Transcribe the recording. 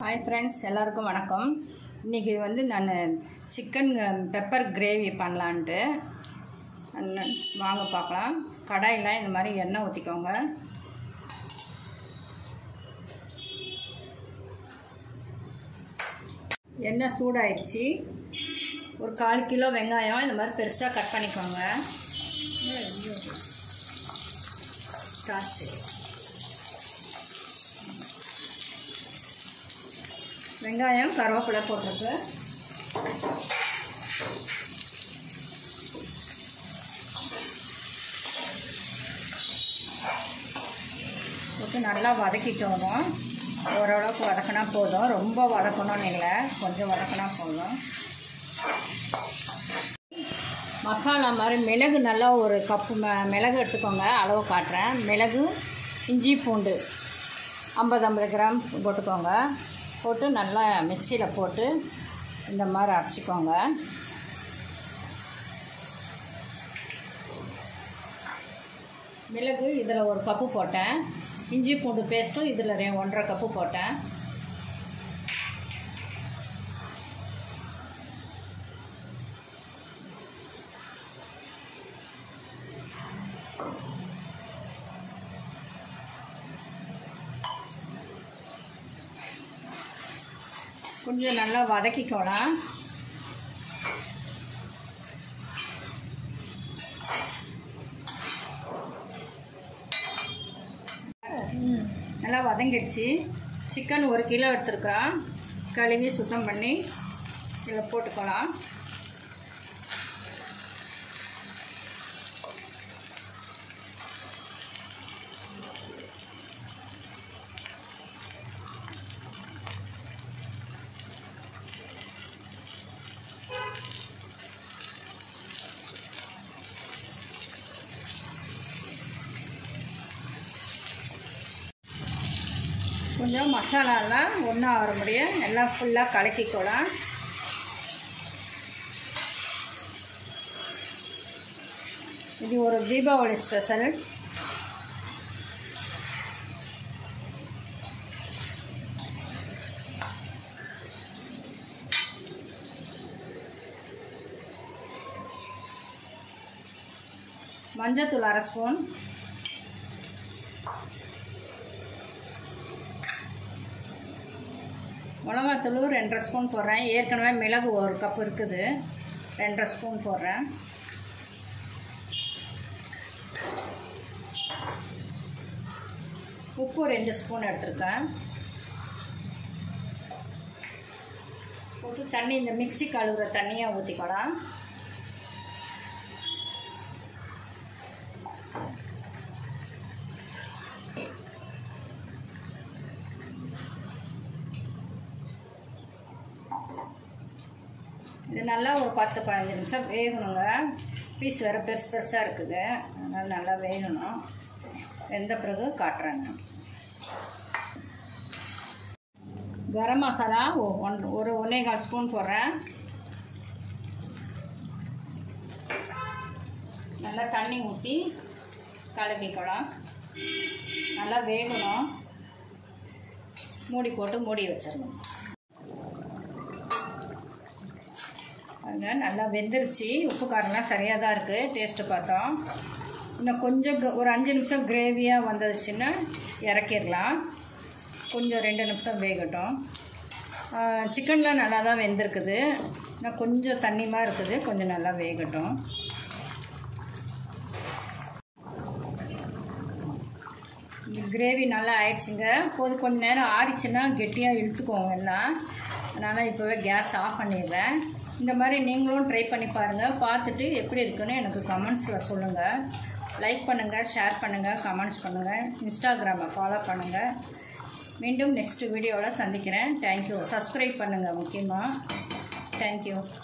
hi friends எல்லாருக்கும் வணக்கம் இன்றைக்கி வந்து நான் சிக்கன் பெப்பர் கிரேவி பண்ணலான்ட்டு அண்ணன் வாங்க பார்க்கலாம் கடாயில் இந்த மாதிரி எண்ணெய் ஊற்றிக்கோங்க எண்ணெய் சூடாயிடுச்சு ஒரு கால் கிலோ வெங்காயம் இந்த மாதிரி பெருசாக கட் பண்ணிக்கோங்க காசு வெங்காயம் கருவேப்பிலை போட்டிருக்கு போட்டு நல்லா வதக்கிட்டோம் ஓரளவுக்கு வதக்கினா போதும் ரொம்ப வதக்கணும்னு இல்லை கொஞ்சம் வதக்கினா போதும் மசாலா மாதிரி மிளகு நல்லா ஒரு கப்பு ம மிளகு எடுத்துக்கோங்க அளவு காட்டுறேன் மிளகு இஞ்சி பூண்டு ஐம்பது ஐம்பது கிராம் போட்டுக்கோங்க போட்டு நல்லா மிக்சியில் போட்டு இந்த மாதிரி அரைச்சிக்கோங்க மிளகு இதில் ஒரு கப்பு போட்டேன் இஞ்சி பூண்டு பேஸ்ட்டும் இதில் ரெ ஒன்றரை கப்பு போட்டேன் கொஞ்சம் நல்லா வதக்கிக்கலாம் நல்லா வதங்கிடுச்சு சிக்கன் ஒரு கிலோ எடுத்துருக்குறோம் கழுவி சுத்தம் பண்ணி இதில் போட்டுக்கலாம் கொஞ்சம் மசாலாலாம் ஒன்றா வர முடியும் எல்லாம் ஃபுல்லாக கலக்கிக்கலாம் இது ஒரு தீபாவளி ஸ்பெஷல் மஞ்சத்தூள் அரை ஸ்பூன் மிளகாத்தூள் ரெண்டரை ஸ்பூன் போடுறேன் ஏற்கனவே மிளகு ஒரு கப் இருக்குது ரெண்டரை ஸ்பூன் போடுறேன் உப்பு ரெண்டு ஸ்பூன் எடுத்துருக்கேன் போட்டு தண்ணி இந்த மிக்சி கழுவுற தண்ணியாக ஊற்றிக்கலாம் இது நல்லா ஒரு பத்து பதினஞ்சு நிமிஷம் வேகணுங்க பீஸ் வேறு பெருசு பெருசாக இருக்குது அதனால் நல்லா வேகணும் வெந்த பிறகு காட்டுறேங்க கரம் மசாலா ஒன் ஒரு ஒன்றே கால் ஸ்பூன் போடுறேன் நல்லா தண்ணி ஊற்றி கலக்கிக்கலாம் நல்லா வேகணும் மூடி போட்டு மூடி வச்சிடணும் பாருங்க நல்லா வெந்துருச்சு உப்பு காரம்லாம் சரியாக தான் இருக்குது டேஸ்ட்டு பார்த்தோம் இன்னும் கொஞ்சம் ஒரு அஞ்சு நிமிஷம் கிரேவியாக வந்துச்சுன்னா இறக்கிடலாம் கொஞ்சம் ரெண்டு நிமிஷம் வேகட்டும் சிக்கன்லாம் நல்லா தான் வெந்திருக்குது இன்னும் கொஞ்சம் தண்ணிமாக இருக்குது கொஞ்சம் நல்லா வேகட்டும் கிரேவி நல்லா ஆயிடுச்சுங்க போது கொஞ்ச நேரம் ஆறிச்சுன்னா கெட்டியாக இழுத்துக்கோங்க எல்லாம் அதனால் இப்போவே கேஸ் ஆஃப் பண்ணிடுறேன் இந்த மாதிரி நீங்களும் ட்ரை பண்ணி பாருங்கள் பார்த்துட்டு எப்படி இருக்குன்னு எனக்கு கமெண்ட்ஸில் சொல்லுங்கள் லைக் பண்ணுங்கள் ஷேர் பண்ணுங்கள் கமெண்ட்ஸ் பண்ணுங்கள் இன்ஸ்டாகிராமை ஃபாலோ பண்ணுங்கள் மீண்டும் நெக்ஸ்ட் வீடியோவில் சந்திக்கிறேன் தேங்க்யூ சப்ஸ்கிரைப் பண்ணுங்கள் முக்கியமாக தேங்க்யூ